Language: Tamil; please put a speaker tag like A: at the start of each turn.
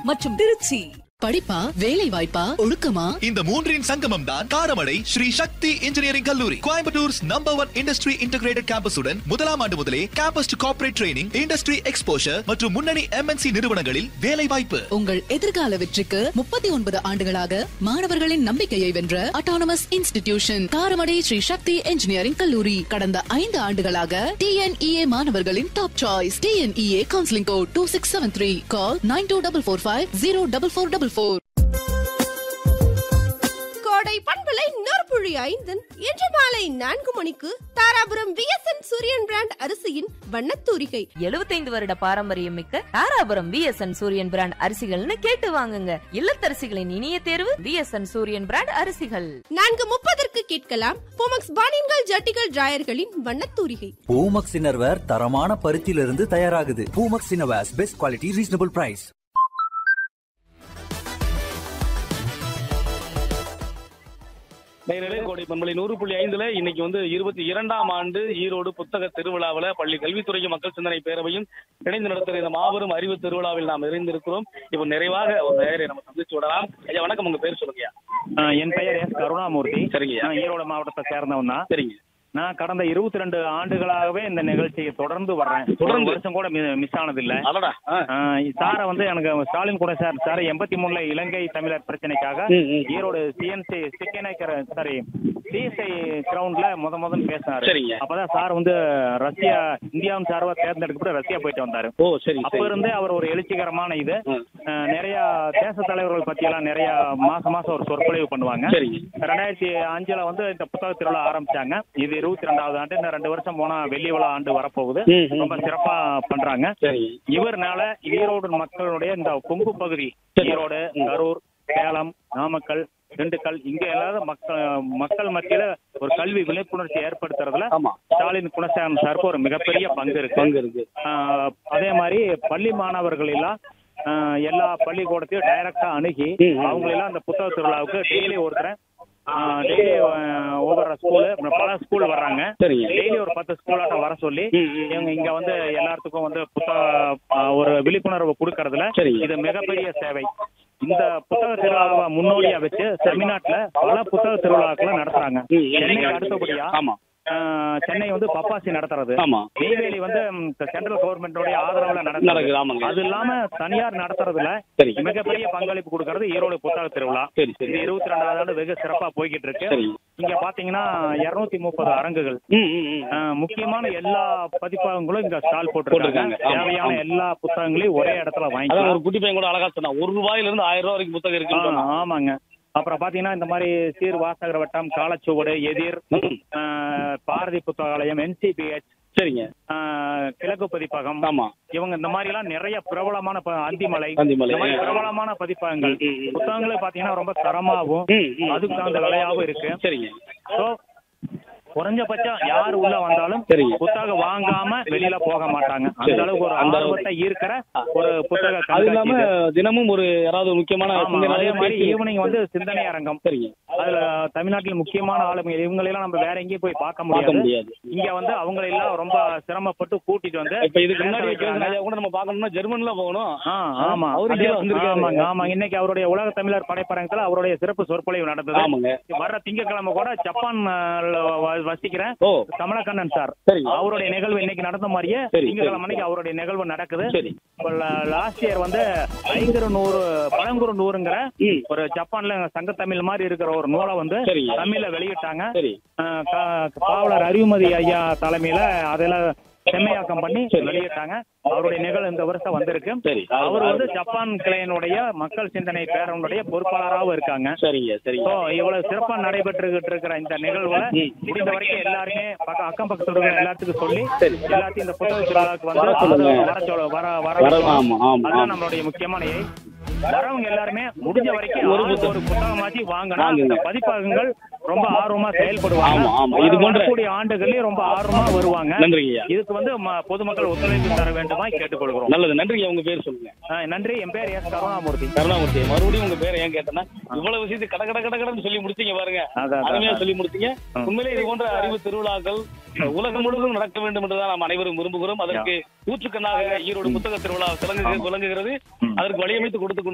A: மற்றும் திருச்சி
B: படிப்பா வேலை வாய்ப்பா ஒழுக்கமா
C: இந்த மூன்றின் சங்கமம் தான் காரமடை ஸ்ரீ சக்தி இன்ஜினியரிங் கல்லூரி Coimbatore's number one industry integrated கேம்பஸுடன் முதலாம் ஆண்டு முதலே campus to corporate training industry exposure மற்றும் முன்னணி எம்என்சி நிறுவனங்களில் வேலை வாய்ப்பு
B: உங்கள் எதிர்கால வெற்றிக்கு முப்பத்தி ஒன்பது ஆண்டுகளாக மாணவர்களின் நம்பிக்கையை வென்ற autonomous institution Karamadai Sri Sakthi engineering கல்லூரி கடந்த ஐந்து ஆண்டுகளாக டிஎன்இஏ மாணவர்களின் top choice TNEA counselling code two six seven three call nine two double four five zero double four double four
D: Kodai பண்பலை நொறுப்புழி ஐந்தன் இன்று மாலை நான்கு மணிக்கு தாராபுரம் விஎஸ்என் சூரியன் பிராண்ட் அரிசியின் வண்ணத்தூரிகை
E: 75 வருட பாரம்பரியம் மிக்க தாராபுரம் விஎஸ்என் சூரியன் பிராண்ட் அரிசிகள்னு கேட்டு வாங்குங்க இல்லத்தரசிகளின் இனிய தேர்வு விஎஸ்என் சூரியன் பிராண்ட் அரிசிகள்
D: நான்கு முப்பதற்கு கேட்கலாம் போமக்ஸ் பானின்கள் ஜட்டிகள் டிராயர்களின் வண்ணத்தூரிகை
F: பூமக்ஸ் இன்னர்வேர் தரமான பருத்தியிலிருந்து தயாராகுது Poomex innerwears best quality reasonable price
G: நேரிலே கோடை பண்பலை நூறு புள்ளி ஐந்துல இன்னைக்கு வந்து இருபத்தி இரண்டாம் ஆண்டு ஈரோடு புத்தக திருவிழாவில் பள்ளி கல்வித்துறையும் மக்கள் சிந்தனை பேரவையும் இணைந்து நடத்துகிற இந்த மாபெரும் அறிவு திருவிழாவில் நாம் இணைந்திருக்கிறோம் இப்போ நிறைவாக ஒரு நேரை நம்ம சந்திச்சு விடலாம் ஐயா வணக்கம் உங்க பேர் சொல்லுங்க
H: ஆ, என் பெயர் எஸ் கருணாமூர்த்தி
G: சரிங்க
H: நான் ஈரோடு மாவட்டத்தை சேர்ந்தவன் தான்
G: சரிங்க
H: நான் கடந்த இருபத்தி ரெண்டு ஆண்டுகளாகவே இந்த நிகழ்ச்சியை தொடர்ந்து வர்றேன்
G: தொடர்ந்து?
H: ஒரு வருஷம் கூட மிஸ் ஆனதில்லை
G: அடடா ஆ.
H: சாரை வந்து எனக்கு ஸ்டாலின் கூட சார் சார் எண்பத்தி மூணுல இலங்கை தமிழர் பிரச்சனைக்காக
G: ம், ம்.
H: ஈரோடு சிஎன்சி சிக்கேனேக்கர் சாரி சிஎஸ்ஐ கிரவுண்ட்ல முத முதல்ல பேசினாரு
G: சரிங்க.
H: அப்பதான் சார் வந்து ரஷ்யா இந்தியாவின் சார்பா தேர்ந்தெடுக்கப்பட்டு ரஷ்யா போயிட்டு வந்தாரு
G: ஓ சரி
H: அப்ப
G: சரி
H: இருந்தே அவர் ஒரு எழுச்சிகரமான இது
G: ம்.
H: அஹ், நிறைய தேச தலைவர்கள் பத்தி எல்லாம் நிறைய மாசம் மாசம் ஒரு சொற்பொழிவு பண்ணுவாங்க
G: சரிங்க.
H: ரெண்டாயிரத்தி அஞ்சுல வந்து இந்த புத்தக திருவிழா ஆரம்பிச்சாங்க இது இருபத்தி ரெண்டாவது ஆண்டு இந்த ரெண்டு வருஷம் போனா வெள்ளி விழா ஆண்டு வரப்போகுது
G: ம், ம்.
H: ரொம்ப சிறப்பா பண்றாங்க
G: சரிங்க
H: இவர்னால ஈரோடு மக்களுடைய இந்த கொங்கு பகுதி ஈரோடு கரூர் சேலம் நாமக்கல் திண்டுக்கல் இங்க எல்லாரும் மக்கள் மக்கள் மத்தியில ஒரு கல்வி விழிப்புணர்ச்சி ஏற்படுத்துறதுல
G: ஆமா
H: ஸ்டாலின் குணசேகரன் சாருக்கு ஒரு மிகப்பெரிய பங்கு இருக்கு
G: பங்கு இருக்கு
H: ஆஹ் அதே மாதிரி பள்ளி மாணவர்கள் எல்லாம் ஆஹ் எல்லா பள்ளிக்கூடத்தையும் டைரக்டா அணுகி
G: ம், ம்.
H: அவங்களெல்லாம் அந்த புத்தக திருவிழாவுக்கு டெய்லி ஒருத்தரை டெய்லி ஒவ்வொரு ஸ்கூலு பல ஸ்கூல் வர்றாங்க
G: சரிங்க.
H: டெய்லி ஒரு பத்து ஸ்கூலாட்டம் வர சொல்லி
G: ம், ம்.
H: இவங்க இங்க வந்து எல்லாத்துக்கும் வந்து புத்தக ஆஹ் ஒரு விழிப்புணர்வு கொடுக்கறதுல
G: சரிங்க.
H: இது மிகப்பெரிய சேவை இந்த புத்தக திருவிழாவை முன்னோடியா வச்சு தமிழ்நாட்டுல பல புத்தக திருவிழாக்களை நடத்துறாங்க
G: ம்,
H: சென்னைக்கு அடுத்தபடியா
G: ஆமா
H: ஆஹ் சென்னை வந்து பப்பாசி நடத்துறது
G: ஆமா
H: நெய்வேலி வந்து சென்ட்ரல் கவர்மெண்டோட ஆதரவுல
G: நடக்குது,
H: நடக்குது
G: ஆமாங்க.
H: அது இல்லாம தனியார் நடத்துறதுல
G: சரி.
H: மிகப்பெரிய பங்களிப்பு கொடுக்கறது ஈரோடு புத்தக திருவிழா
G: சரி, சரி.
H: இது இருபத்தி ரெண்டாவது ஆண்டு வெகு சிறப்பா போய்கிட்டு இருக்கு
G: சரி.
H: இங்க பாத்தீங்கன்னா இருநூத்தி முப்பது அரங்குகள்
G: ம் ம் ம்
H: ஆஹ் முக்கியமான எல்லா பதிப்பகங்களும் இங்க ஸ்டால்
G: போட்டிருக்காங்க.
H: போட்டிருக்காங்க
G: ஆமா,
H: தேவையான
G: ஆமா.
H: எல்லா புத்தகங்களையும் ஒரே இடத்துல
G: அதான்
H: வாங்கிக்கலாம்
G: ஒரு குட்டி பையன் கூட அழகா சொன்னா ஒரு ரூபாயில இருந்து ஆயிரம் ரூபாய் வரைக்கும் புத்தகம்
H: ஆ,
G: இருக்குன்னு
H: ஆமாங்க அப்புறம் பாத்தீங்கன்னா இந்த மாதிரி சீர் வாசகர் வட்டம் காலச்சுவடு எதிர்
G: ம்.
H: ஆஹ் பாரதி புத்தகாலயம் என்சிபிஹெச்
G: சரிங்க
H: கிழக்கு பதிப்பகம்
G: ஆமா
H: இவங்க இந்த மாதிரி எல்லாம் நிறைய பிரபலமான ப- அந்திமலை
G: அந்திமலை.
H: இந்த மாதிரி பிரபலமான பதிப்பகங்கள்
G: ம், ம், ம்.
H: புத்தகங்களே பாத்தீங்கன்னா ரொம்ப தரமாகவும்
G: ம், ம்.
H: அதுக்கு தகுந்த விலையாகவும் இருக்கு
G: சரிங்க
H: ஸோ குறைஞ்சபட்சம் யார் உள்ள வந்தாலும்
G: சரிங்க.
H: புத்தகம் வாங்காம வெளியில போக மாட்டாங்க அந்த
G: சரி.
H: அளவுக்கு ஒரு
G: அந்த
H: ஆர்வத்தை ஈர்க்கிற ஒரு புத்தக
G: அது
H: கண்காட்சி
G: இல்லாம
H: இது.
G: தினமும் ஒரு யாராவது ஒரு முக்கியமான
H: ஆமா,
G: சிந்தனை
H: அதே மாதிரி
G: பேசி-
H: ஈவினிங் வந்து சிந்தனை அரங்கம்
G: சரிங்க
H: அதுல தமிழ்நாட்டில் முக்கியமான ஆளுங்க இவங்களெல்லாம் நம்ம வேற எங்கேயும் போய் பார்க்க
G: பார்க்க
H: முடியாது
G: முடியாது
H: இங்க வந்து அவங்க எல்லாம் ரொம்ப சிரமப்பட்டு கூட்டிட்டு வந்து
G: இப்ப இதுக்கு முன்னாடி
H: பேச
G: வைக்கிறது
H: வைக்கிறாங்க.
G: நிறைய கூட நம்ம பார்க்கணும்னா ஜெர்மன்ல போகணும்
H: ஆ, ஆமா
G: அவரு
H: அதே-
G: கீழே வந்திருக்காரு.
H: ஆமாங்க ஆமாங்க இன்னைக்கு அவருடைய உலக தமிழர் படைப்பரங்கத்துல அவருடைய சிறப்பு சொற்பொழிவு நடந்தது
G: ஆமாங்க
H: வர்ற திங்கட்கிழமை கூட ஜப்பான் வசிக்கிற
G: ஓ
H: கமலக்கண்ணன் சார்
G: சரிங்க.
H: அவருடைய நிகழ்வு இன்னைக்கு நடந்த மாதிரியே
G: சரி,
H: திங்கட்கிழமை அன்னைக்கு அவருடைய நிகழ்வு நடக்குது
G: சரி
H: லாஸ்ட் இயர் வந்து ஐங்குறு நூறு பழங்குறு நூறுங்கிற
G: ம்.
H: ஒரு ஜப்பான்ல சங்க தமிழ் மாதிரி இருக்கிற ஒரு நூலை வந்து
G: சரிங்க.
H: தமிழ்ல வெளியிட்டாங்க
G: சரி
H: அஹ் கா- பாவலர் அறிவுமதி ஐயா தலைமையில அதெல்லாம் செம்மையாக்கம் பண்ணி வெளியிட்டாங்க அவருடைய நிகழ்வு இந்த வருஷம் வந்திருக்கு
G: சரி.
H: அவர் வந்து ஜப்பான் கிளையனுடைய மக்கள் சிந்தனை பேரனுடைய பொறுப்பாளராகவும் இருக்காங்க
G: சரிங்க சரிங்க
H: ஸோ இவ்வளவு சிறப்பா நடைபெற்றுகிட்டு இருக்கிற இந்த நிகழ்வுல முடிந்த வரைக்கும் எல்லாருமே பக்க அக்கம் பக்கத்துல இருக்கிற எல்லாத்துக்கும் சொல்லி எல்லாத்தையும் இந்த புத்தக திருவிழாவுக்கு வந்து
G: வர சொல்லுங்க.
H: வர சொல்ல வர வர
G: வர-
H: வைக்கணும்.
G: ஆமா, ஆமா,
H: அதுதான்
G: ஆமா.
H: நம்மளுடைய முக்கியமான எய்ம் வரவங்க எல்லாருமே முடிஞ்ச வரைக்கும்
G: ஒரு
H: ஒரு ஒரு புத்தகமாச்சு வாங்கணும்
G: வாங்குங்க.
H: இந்த பதிப்பகங்கள் ரொம்ப ஆர்வமா செயல்படுவாங்க
G: ஆமா, ஆமா. இது போன்ற-
H: வரக்கூடிய ஆண்டுகள்லயும் ரொம்ப ஆர்வமா வருவாங்க
G: நன்றிங்க ஐயா.
H: இதுக்கு வந்து ம- பொதுமக்கள் ஒத்துழைப்பு தர வேண்டுமா கேட்டுக்கொள்கிறோம்
G: நல்லது நன்றிங்க உங்க பேர் சொல்லுங்க
H: ஆஹ் நன்றி என் பேர் எஸ் கருணாமூர்த்தி
G: கருணாமூர்த்தி மறுபடியும் உங்க பேரை ஏன் கேட்டேன்னா இவ்வளவு விஷயத்தை கட கட கட கடன்னு சொல்லி முடிச்சீங்க பாருங்க
H: அதான், அதான்.
G: அருமையா சொல்லி முடிச்சீங்க
H: ம்.
G: உண்மையிலே இது போன்ற அறிவு திருவிழாக்கள் உலகம் முழுவதும் நடக்க வேண்டும் என்றுதான் நாம் அனைவரும் விரும்புகிறோம் அதற்கு ஊற்றுக்கண்ணாக ஈரோடு புத்தக திருவிழா விளங்குகிறது விளங்குகிறது அதற்கு வழியமைத்து கொடுத்து